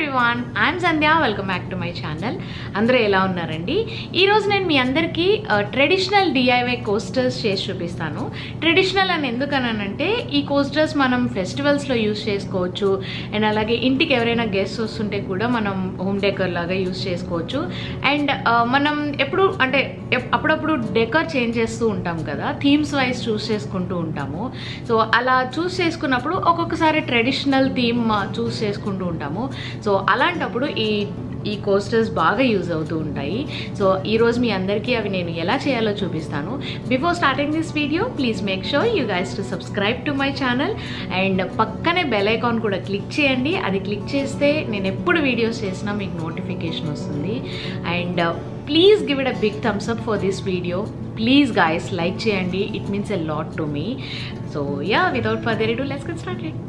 everyone I'm Sandhya welcome back to my channel అందరూ ఎలా ఉన్నారండి ఈరోజు నేను మీ అందరికీ ట్రెడిషనల్ డిఐవై కోస్టర్స్ చేసి చూపిస్తాను ట్రెడిషనల్ అని ఎందుకనంటే ఈ కోస్టర్స్ మనం ఫెస్టివల్స్లో యూస్ చేసుకోవచ్చు అండ్ అలాగే ఇంటికి ఎవరైనా గెస్ట్ వస్తుంటే కూడా మనం హోమ్ డెకర్ లాగా యూస్ చేసుకోవచ్చు అండ్ మనం ఎప్పుడు అంటే ఎప్- అప్పుడప్పుడు డెకర్ చేంజ్ చేస్తూ ఉంటాం కదా థీమ్స్ వైజ్ చూస్ చేసుకుంటూ ఉంటాము సో అలా చూస్ చేసుకున్నప్పుడు ఒక్కొక్కసారి ట్రెడిషనల్ థీమ్ చూస్ చేసుకుంటూ ఉంటాము సో అలాంటప్పుడు ఈ ఈ కోస్టర్స్ బాగా యూజ్ అవుతూ ఉంటాయి సో ఈరోజు మీ అందరికీ అవి నేను ఎలా చేయాలో చూపిస్తాను before starting this video please make sure you guys to subscribe to my channel and పక్కనే బెల్ ఐకాన్ కూడా క్లిక్ చేయండి అది క్లిక్ చేస్తే నేను ఎప్పుడు వీడియోస్ చేసినా మీకు నోటిఫికేషన్ వస్తుంది and please give it a big thumbs up for this video please guys like చేయండి it means a lot to me so ya without further ado let's get started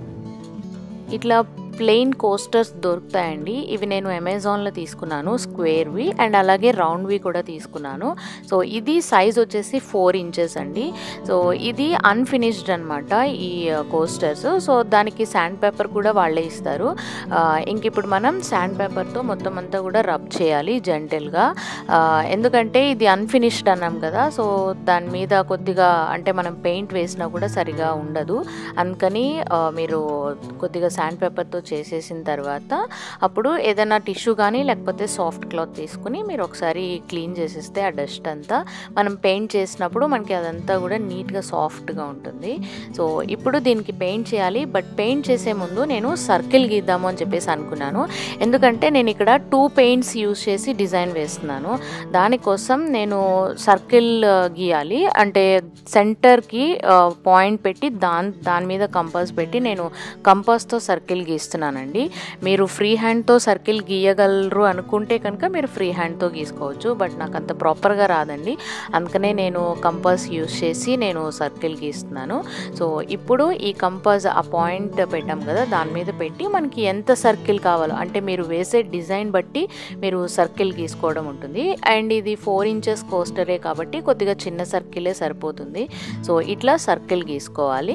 ఇట్లా plain coasters దొరుకుతాయండి ఇవి నేను అమెజాన్లో తీసుకున్నాను స్క్వేర్వి and అలాగే రౌండ్వి కూడా తీసుకున్నాను సో ఇది సైజ్ వచ్చేసి ఫోర్ ఇంచెస్ అండి సో ఇది అన్ఫినిష్డ్ అనమాట ఈ కోస్టర్స్ సో దానికి శాండ్ పేపర్ కూడా వాళ్ళే ఇస్తారు ఆ, ఇంక ఇప్పుడు మనం శాండ్ పేపర్తో మొత్తం అంతా కూడా రబ్ చేయాలి జెంటల్గా ఎందుకంటే ఇది అన్ఫినిష్డ్ అన్నాం కదా సో దాని మీద కొద్దిగా అంటే మనం పెయింట్ వేసినా కూడా సరిగా ఉండదు అందుకని ఆ, మీరు కొద్దిగా శాండ్ పేపర్తో చేసేసిన తర్వాత అప్పుడు ఏదైనా టిష్యూ కానీ లేకపోతే సాఫ్ట్ క్లాత్ తీసుకుని మీరు ఒకసారి క్లీన్ చేసేస్తే ఆ డస్ట్ అంతా మనం పెయింట్ చేసినప్పుడు మనకి అదంతా కూడా నీట్గా సాఫ్ట్గా ఉంటుంది సో ఇప్పుడు దీనికి పెయింట్ చేయాలి బట్ పెయింట్ చేసే ముందు నేను సర్కిల్ గీద్దాము అని చెప్పేసి అనుకున్నాను ఎందుకంటే నేను ఇక్కడ టూ పెయింట్స్ యూస్ చేసి డిజైన్ వేస్తున్నాను దానికోసం నేను సర్కిల్ గీయాలి అంటే సెంటర్కి పాయింట్ పెట్టి దాని దాని మీద కంపాస్ పెట్టి నేను కంపాస్తో సర్కిల్ గీస్తున్నానండి మీరు ఫ్రీ హ్యాండ్తో సర్కిల్ గీయగలరు అనుకుంటే కనుక మీరు ఫ్రీ హ్యాండ్తో గీసుకోవచ్చు బట్ నాకు అంత ప్రాపర్గా రాదండి అందుకనే నేను కంపాస్ యూస్ చేసి నేను సర్కిల్ గీస్తున్నాను సో ఇప్పుడు ఈ కంపాస్ ఆ పాయింట్ పెట్టాం కదా దాని మీద పెట్టి మనకి ఎంత సర్కిల్ కావాలో అంటే మీరు వేసే డిజైన్ బట్టి మీరు సర్కిల్ గీసుకోవడం ఉంటుంది అండ్ ఇది ఫోర్ ఇంచెస్ కోస్టరే కాబట్టి కొద్దిగా చిన్న సర్కిలే సరిపోతుంది సో ఇట్లా సర్కిల్ గీసుకోవాలి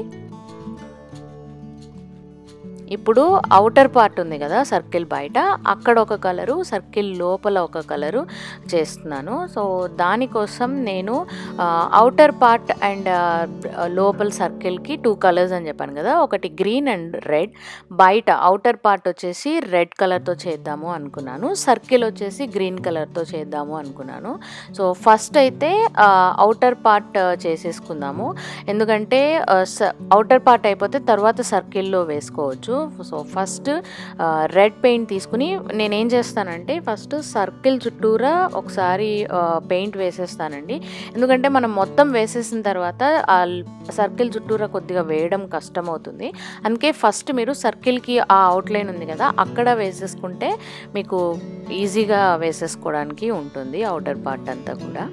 ఇప్పుడు అవుటర్ పార్ట్ ఉంది కదా సర్కిల్ బయట అక్కడ ఒక కలరు సర్కిల్ లోపల ఒక కలరు చేస్తున్నాను సో దానికోసం నేను అవుటర్ పార్ట్ అండ్ లోపల సర్కిల్కి టూ కలర్స్ అని చెప్పాను కదా ఒకటి గ్రీన్ అండ్ రెడ్ బయట అవుటర్ పార్ట్ వచ్చేసి రెడ్ కలర్తో చేద్దాము అనుకున్నాను సర్కిల్ వచ్చేసి గ్రీన్ కలర్తో చేద్దాము అనుకున్నాను సో ఫస్ట్ అయితే అవుటర్ పార్ట్ చేసేసుకుందాము ఎందుకంటే అవుటర్ పార్ట్ అయిపోతే తర్వాత సర్కిల్లో వేసుకోవచ్చు సో ఫస్ట్ రెడ్ పెయింట్ తీసుకుని నేనేం చేస్తానంటే ఫస్ట్ సర్కిల్ చుట్టూరా ఒకసారి పెయింట్ వేసేస్తానండి ఎందుకంటే మనం మొత్తం వేసేసిన తర్వాత ఆ సర్కిల్ చుట్టూరా కొద్దిగా వేయడం కష్టం అవుతుంది అందుకే ఫస్ట్ మీరు సర్కిల్కి ఆ అవుట్లైన్ ఉంది కదా అక్కడ వేసేసుకుంటే మీకు ఈజీగా వేసేసుకోవడానికి ఉంటుంది అవుటర్ పార్ట్ అంతా కూడా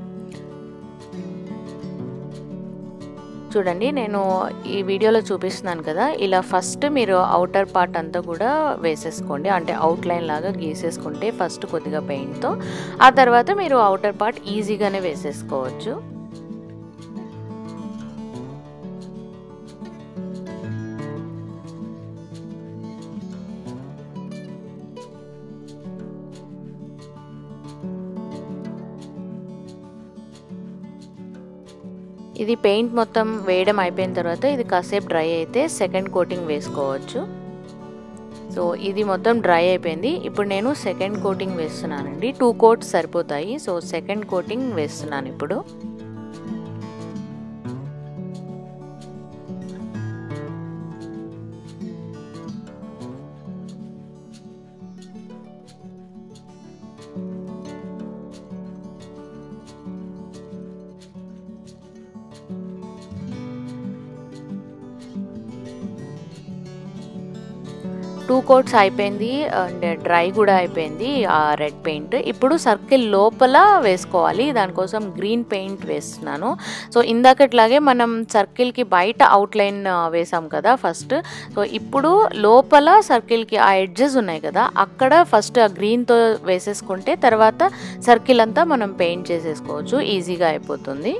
చూడండి నేను ఈ వీడియోలో చూపిస్తున్నాను కదా ఇలా ఫస్ట్ మీరు అవుటర్ పార్ట్ అంతా కూడా వేసేసుకోండి అంటే అవుట్లైన్ లాగా గీసేసుకుంటే ఫస్ట్ కొద్దిగా పెయింట్తో ఆ తర్వాత మీరు అవుటర్ పార్ట్ ఈజీగానే వేసేసుకోవచ్చు ఇది పెయింట్ మొత్తం వేయడం అయిపోయిన తర్వాత ఇది కాసేపు డ్రై అయితే సెకండ్ కోటింగ్ వేసుకోవచ్చు సో ఇది మొత్తం డ్రై అయిపోయింది ఇప్పుడు నేను సెకండ్ కోటింగ్ వేస్తున్నానండి టూ కోట్స్ సరిపోతాయి సో సెకండ్ కోటింగ్ వేస్తున్నాను ఇప్పుడు టూ కోట్స్ అయిపోయింది అండ్ డ్రై కూడా అయిపోయింది ఆ రెడ్ పెయింట్ ఇప్పుడు సర్కిల్ లోపల వేసుకోవాలి దానికోసం గ్రీన్ పెయింట్ వేస్తున్నాను సో ఇందాకట్లాగే మనం సర్కిల్కి బయట అవుట్లైన్ వేసాం కదా ఫస్ట్ సో ఇప్పుడు లోపల సర్కిల్కి ఆ ఎడ్జెస్ ఉన్నాయి కదా అక్కడ ఫస్ట్ ఆ గ్రీన్తో వేసేసుకుంటే తర్వాత సర్కిల్ అంతా మనం పెయింట్ చేసేసుకోవచ్చు ఈజీగా అయిపోతుంది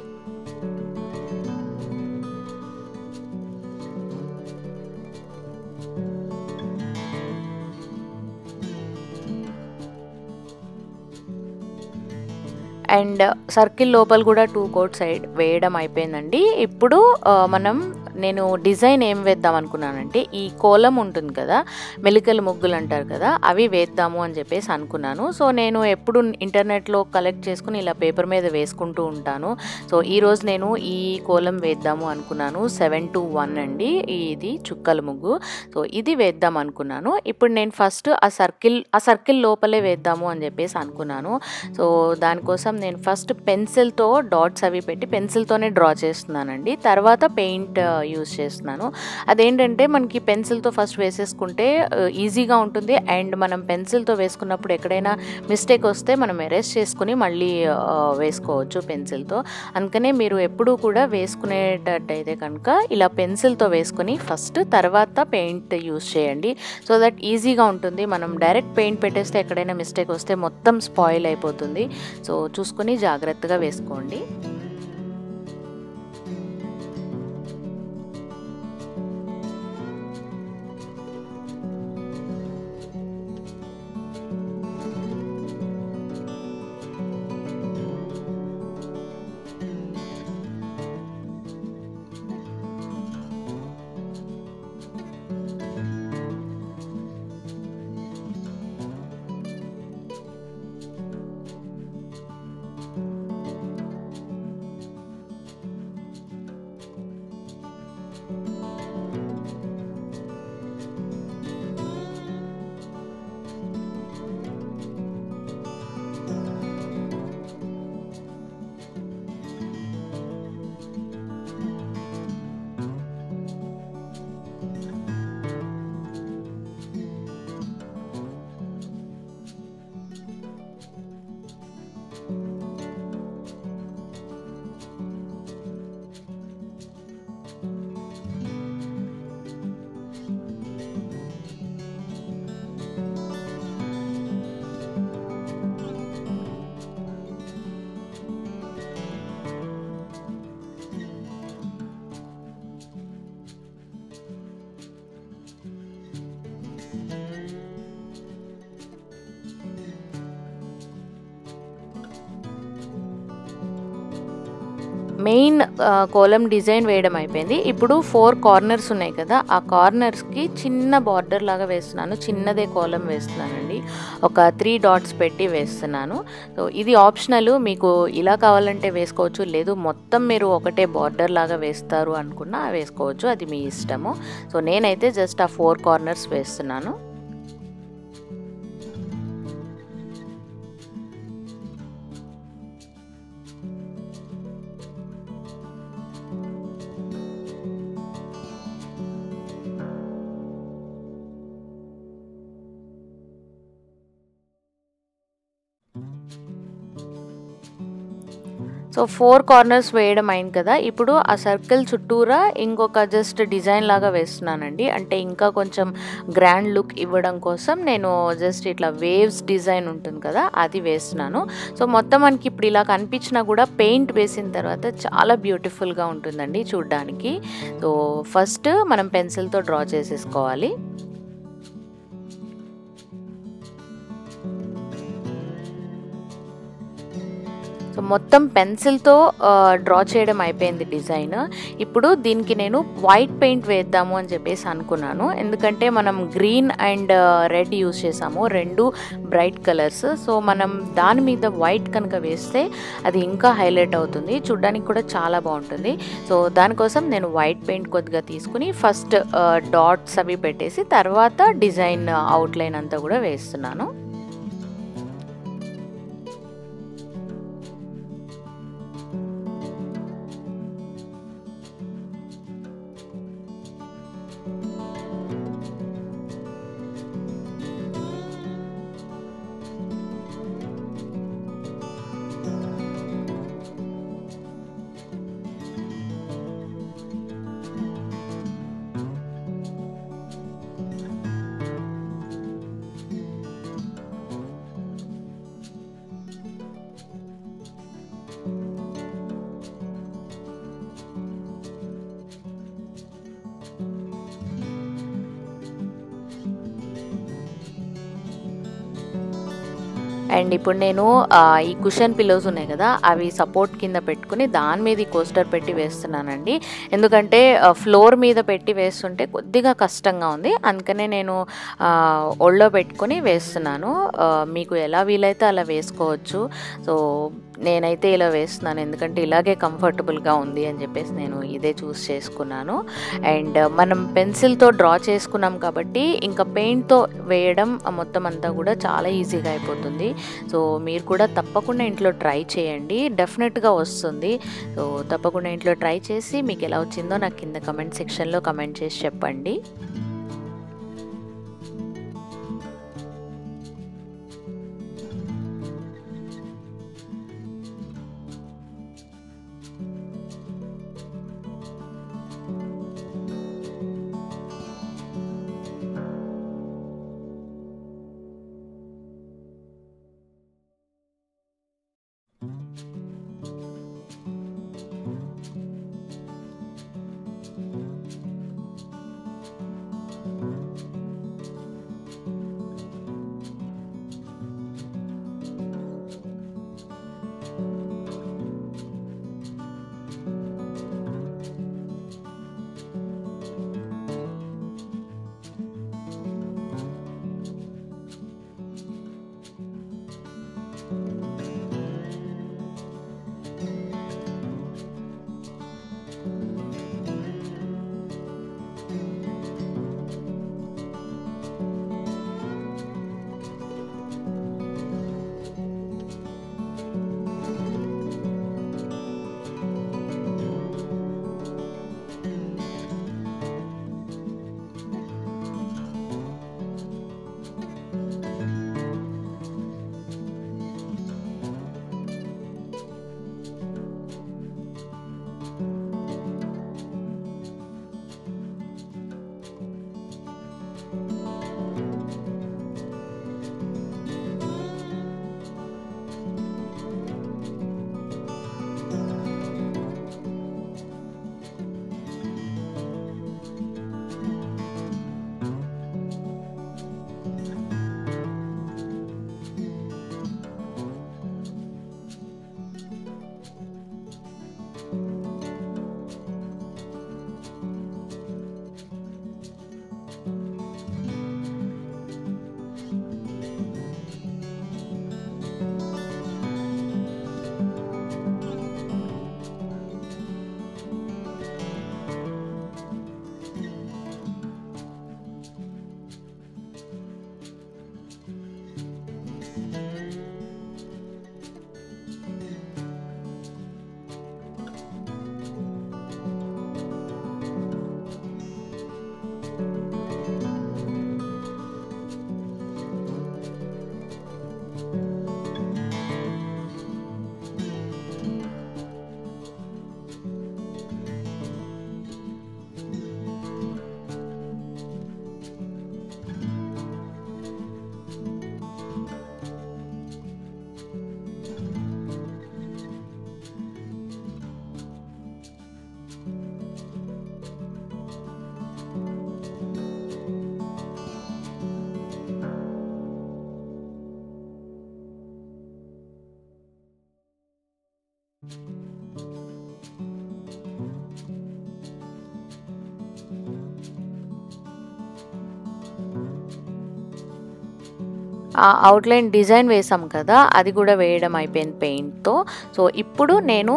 అండ్ సర్కిల్ లోపల కూడా టూ కోట్ సైడ్ వేయడం అయిపోయిందండి ఇప్పుడు ఆ, మనం నేను డిజైన్ ఏం వేద్దాం అనుకున్నానంటే ఈ కోలం ఉంటుంది కదా మెలికల ముగ్గులు అంటారు కదా అవి వేద్దాము అని చెప్పేసి అనుకున్నాను సో నేను ఎప్పుడు ఇంటర్నెట్లో కలెక్ట్ చేసుకుని ఇలా పేపర్ మీద వేసుకుంటూ ఉంటాను సో ఈరోజు నేను ఈ కోలం వేద్దాము అనుకున్నాను సెవెన్ టు వన్ అండి ఇది చుక్కల ముగ్గు సో ఇది వేద్దాం అనుకున్నాను ఇప్పుడు నేను ఫస్ట్ ఆ సర్కిల్ ఆ సర్కిల్ లోపలే వేద్దాము అని చెప్పేసి అనుకున్నాను సో దానికోసం నేను ఫస్ట్ పెన్సిల్తో డాట్స్ అవి పెట్టి పెన్సిల్తోనే డ్రా చేస్తున్నానండి తర్వాత పెయింట్ యూస్ చేస్తున్నాను అదేంటంటే మనకి పెన్సిల్తో ఫస్ట్ వేసేసుకుంటే ఈజీగా ఉంటుంది అండ్ మనం పెన్సిల్తో వేసుకున్నప్పుడు ఎక్కడైనా మిస్టేక్ వస్తే మనం ఎరేస్ చేసుకుని మళ్ళీ ఆ, వేసుకోవచ్చు పెన్సిల్తో అందుకనే మీరు ఎప్పుడూ కూడా వేసుకునేటట్టయితే కనుక ఇలా పెన్సిల్తో వేసుకొని ఫస్ట్ తర్వాత పెయింట్ యూస్ చేయండి సో దట్ ఈజీగా ఉంటుంది మనం డైరెక్ట్ పెయింట్ పెట్టేస్తే ఎక్కడైనా మిస్టేక్ వస్తే మొత్తం స్పాయిల్ అయిపోతుంది సో చూసుకొని జాగ్రత్తగా వేసుకోండి మెయిన్ కోలం డిజైన్ వేయడం అయిపోయింది ఇప్పుడు ఫోర్ కార్నర్స్ ఉన్నాయి కదా ఆ కార్నర్స్కి చిన్న బార్డర్ లాగా వేస్తున్నాను చిన్నదే కోలం వేస్తున్నానండి ఒక త్రీ డాట్స్ పెట్టి వేస్తున్నాను సో ఇది ఆప్షనల్ మీకు ఇలా కావాలంటే వేసుకోవచ్చు లేదు మొత్తం మీరు ఒకటే బార్డర్ లాగా వేస్తారు అనుకున్నా వేసుకోవచ్చు అది మీ ఇష్టము సో నేనైతే జస్ట్ ఆ ఫోర్ కార్నర్స్ వేస్తున్నాను సో ఫోర్ కార్నర్స్ వేయడం అయింది కదా ఇప్పుడు ఆ సర్కిల్ చుట్టూరా ఇంకొక జస్ట్ డిజైన్ లాగా వేస్తున్నానండి అంటే ఇంకా కొంచెం గ్రాండ్ లుక్ ఇవ్వడం కోసం నేను జస్ట్ ఇట్లా వేవ్స్ డిజైన్ ఉంటుంది కదా అది వేస్తున్నాను సో మొత్తం మనకి ఇప్పుడు ఇలా కనిపించినా కూడా పెయింట్ వేసిన తర్వాత చాలా బ్యూటిఫుల్గా ఉంటుందండి చూడ్డానికి సో ఫస్ట్ మనం పెన్సిల్తో డ్రా చేసేసుకోవాలి సో మొత్తం పెన్సిల్తో డ్రా చేయడం అయిపోయింది డిజైన్ ఇప్పుడు దీనికి నేను వైట్ పెయింట్ వేద్దాము అని చెప్పేసి అనుకున్నాను ఎందుకంటే మనం గ్రీన్ అండ్ రెడ్ యూస్ చేసాము రెండు బ్రైట్ కలర్స్ సో మనం దాని మీద వైట్ కనుక వేస్తే అది ఇంకా హైలైట్ అవుతుంది చూడ్డానికి కూడా చాలా బాగుంటుంది సో దానికోసం నేను వైట్ పెయింట్ కొద్దిగా తీసుకుని ఫస్ట్ డాట్స్ అవి పెట్టేసి తర్వాత డిజైన్ అవుట్లైన్ అంతా కూడా వేస్తున్నాను అండ్ ఇప్పుడు నేను ఆ, ఈ కుషన్ పిల్లోస్ ఉన్నాయి కదా అవి సపోర్ట్ కింద పెట్టుకుని దాని మీద ఈ కోస్టర్ పెట్టి వేస్తున్నానండి ఎందుకంటే ఫ్లోర్ మీద పెట్టి వేస్తుంటే కొద్దిగా కష్టంగా ఉంది అందుకనే నేను ఆ, ఒళ్ళో పెట్టుకొని వేస్తున్నాను ఆ, మీకు ఎలా వీలైతే అలా వేసుకోవచ్చు సో నేనైతే ఇలా వేస్తున్నాను ఎందుకంటే ఇలాగే కంఫర్టబుల్గా ఉంది అని చెప్పేసి నేను ఇదే చూస్ చేసుకున్నాను అండ్ మనం పెన్సిల్తో డ్రా చేసుకున్నాం కాబట్టి ఇంకా పెయింట్తో వేయడం మొత్తం అంతా కూడా చాలా ఈజీగా అయిపోతుంది సో మీరు కూడా తప్పకుండా ఇంట్లో ట్రై చేయండి డెఫినెట్గా వస్తుంది సో తప్పకుండా ఇంట్లో ట్రై చేసి మీకు ఎలా వచ్చిందో నాకు కింద కమెంట్ సెక్షన్లో కమెంట్ చేసి చెప్పండి ఆ అవుట్లైన్ డిజైన్ వేసాం కదా అది కూడా వేయడం అయిపోయింది పెయింట్తో సో ఇప్పుడు నేను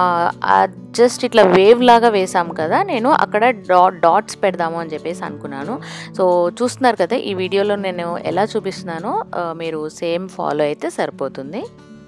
జస్ట్ ఇట్లా వేవ్ లాగా వేసాం కదా నేను అక్కడ డాట్ డాట్స్ పెడదాము అని చెప్పేసి అనుకున్నాను సో చూస్తున్నారు కదా ఈ వీడియోలో నేను ఎలా చూపిస్తున్నానో ఆ, మీరు సేమ్ ఫాలో అయితే సరిపోతుంది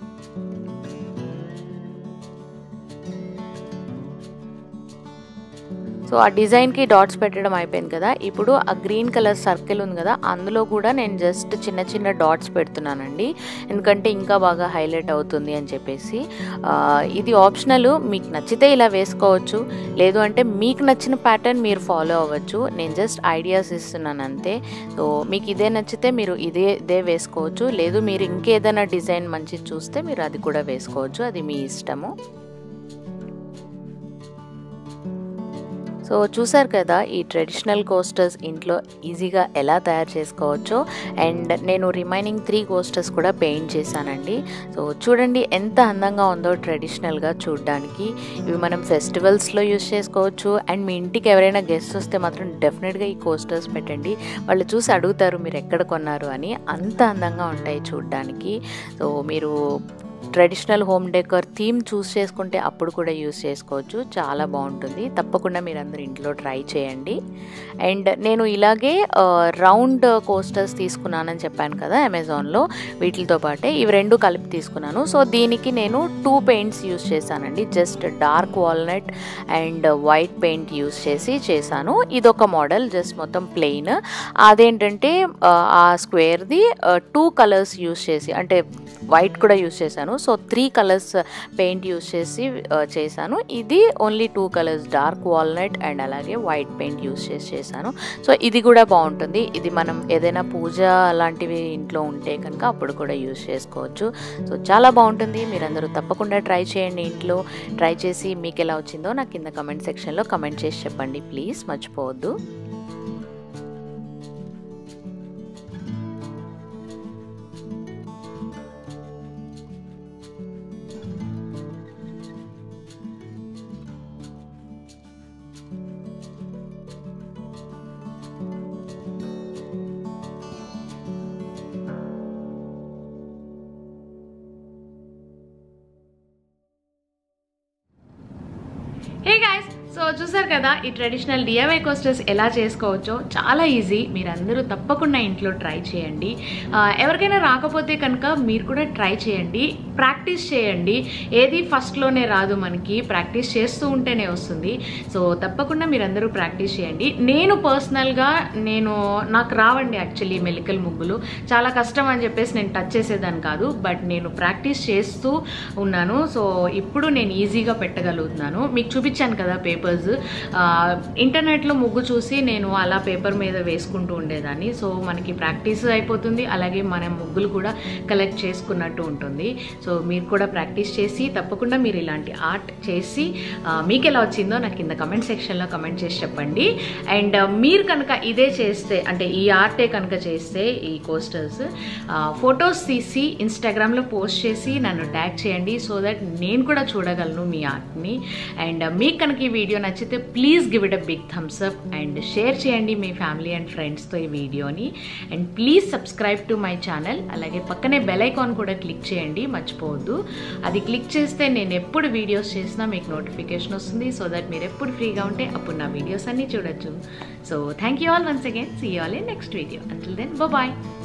సో ఆ డిజైన్కి డాట్స్ పెట్టడం అయిపోయింది కదా ఇప్పుడు ఆ గ్రీన్ కలర్ సర్కిల్ ఉంది కదా అందులో కూడా నేను జస్ట్ చిన్న చిన్న డాట్స్ పెడుతున్నానండి ఎందుకంటే ఇంకా బాగా హైలైట్ అవుతుంది అని చెప్పేసి ఆ, ఇది ఆప్షనల్ మీకు నచ్చితే ఇలా వేసుకోవచ్చు లేదు అంటే మీకు నచ్చిన ప్యాటర్న్ మీరు ఫాలో అవ్వచ్చు నేను జస్ట్ ఐడియాస్ ఇస్తున్నాను అంతే సో మీకు ఇదే నచ్చితే మీరు ఇదే ఇదే వేసుకోవచ్చు లేదు మీరు ఇంకేదైనా డిజైన్ మంచిది చూస్తే మీరు అది కూడా వేసుకోవచ్చు అది మీ ఇష్టము సో చూసారు కదా ఈ ట్రెడిషనల్ కోస్టర్స్ ఇంట్లో ఈజీగా ఎలా తయారు చేసుకోవచ్చో అండ్ నేను రిమైనింగ్ త్రీ కోస్టర్స్ కూడా పెయింట్ చేశానండి సో చూడండి ఎంత అందంగా ఉందో ట్రెడిషనల్గా చూడడానికి ఇవి మనం ఫెస్టివల్స్లో యూస్ చేసుకోవచ్చు అండ్ మీ ఇంటికి ఎవరైనా గెస్ట్ వస్తే మాత్రం డెఫినెట్గా ఈ కోస్టర్స్ పెట్టండి వాళ్ళు చూసి అడుగుతారు మీరు ఎక్కడ కొన్నారు అని అంత అందంగా ఉంటాయి చూడడానికి సో మీరు traditional home decor theme choose చేసుకుంటే అప్పుడు కూడా యూస్ చేసుకోవచ్చు చాలా బాగుంటుంది తప్పకుండా మీరు అందరు ఇంట్లో ట్రై చేయండి అండ్ నేను ఇలాగే రౌండ్ కోస్టర్స్ తీసుకున్నానని చెప్పాను కదా అమెజాన్లో వీటితో పాటే ఇవి రెండు కలిపి తీసుకున్నాను సో దీనికి నేను టూ పెయింట్స్ యూస్ చేశానండి just dark walnut and white paint use చేసి చేశాను ఇదొక మోడల్ జస్ట్ మొత్తం ప్లెయిన్ అదేంటంటే ఆ స్క్వేర్ది టూ కలర్స్ యూస్ చేసి అంటే వైట్ కూడా యూస్ చేశాను so three colours paint use చేసి చేశాను ఇది only two colours dark walnut and అలాగే వైట్ పెయింట్ యూస్ చేసి చేశాను సో ఇది కూడా బాగుంటుంది ఇది మనం ఏదైనా పూజ అలాంటివి ఇంట్లో ఉంటే కనుక అప్పుడు కూడా యూస్ చేసుకోవచ్చు సో చాలా బాగుంటుంది మీరందరూ తప్పకుండా ట్రై చేయండి ఇంట్లో ట్రై చేసి మీకు ఎలా వచ్చిందో నాకు కింద కమెంట్ సెక్షన్లో కమెంట్ చేసి చెప్పండి ప్లీజ్ మర్చిపోవద్దు హే గాయస్ సో చూసారు కదా ఈ ట్రెడిషనల్ డిఐవై కోస్టర్స్ ఎలా చేసుకోవచ్చో చాలా ఈజీ మీరందరూ తప్పకుండా ఇంట్లో ట్రై చేయండి ఆ, ఎవరికైనా రాకపోతే కనుక మీరు కూడా ట్రై చేయండి ప్రాక్టీస్ చేయండి ఏది ఫస్ట్లోనే రాదు మనకి ప్రాక్టీస్ చేస్తూ ఉంటేనే వస్తుంది సో తప్పకుండా మీరందరూ ప్రాక్టీస్ చేయండి నేను పర్సనల్గా నేను నాకు రావండి యాక్చువల్లీ మెలికల్ ముగ్గులు చాలా కష్టం అని చెప్పేసి నేను టచ్ చేసేదాన్ని కాదు బట్ నేను ప్రాక్టీస్ చేస్తూ ఉన్నాను సో ఇప్పుడు నేను ఈజీగా పెట్టగలుగుతున్నాను మీకు చూపించాను కదా పేపర్స్ ఇంటర్నెట్లో ముగ్గు చూసి నేను అలా పేపర్ మీద వేసుకుంటూ ఉండేదాన్ని సో మనకి ప్రాక్టీస్ అయిపోతుంది అలాగే మన ముగ్గులు కూడా కలెక్ట్ చేసుకున్నట్టు ఉంటుంది సో మీరు కూడా ప్రాక్టీస్ చేసి తప్పకుండా మీరు ఇలాంటి ఆర్ట్ చేసి ఆ, మీకు ఎలా వచ్చిందో నాకు కింద కమెంట్ సెక్షన్లో కమెంట్ చేసి చెప్పండి అండ్ మీరు కనుక ఇదే చేస్తే అంటే ఈ ఆర్టే కనుక చేస్తే ఈ కోస్టర్స్ ఫొటోస్ తీసి ఇన్స్టాగ్రామ్లో పోస్ట్ చేసి నన్ను ట్యాగ్ చేయండి సో దట్ నేను కూడా చూడగలను మీ ఆర్ట్ని అండ్ మీకు కనుక ఈ వీడియో నచ్చితే please give it a big thumbs up and share చేయండి మీ ఫ్యామిలీ అండ్ ఫ్రెండ్స్తో ఈ వీడియోని and please subscribe to my channel అలాగే పక్కనే బెల్ ఐకాన్ కూడా క్లిక్ చేయండి మర్చిపోవద్దు అది క్లిక్ చేస్తే నేను ఎప్పుడు వీడియోస్ చేసినా మీకు నోటిఫికేషన్ వస్తుంది సో దట్ మీరు ఎప్పుడు ఫ్రీగా ఉంటే అప్పుడు నా వీడియోస్ అన్నీ చూడొచ్చు so thank you all once again see all in next video until then bye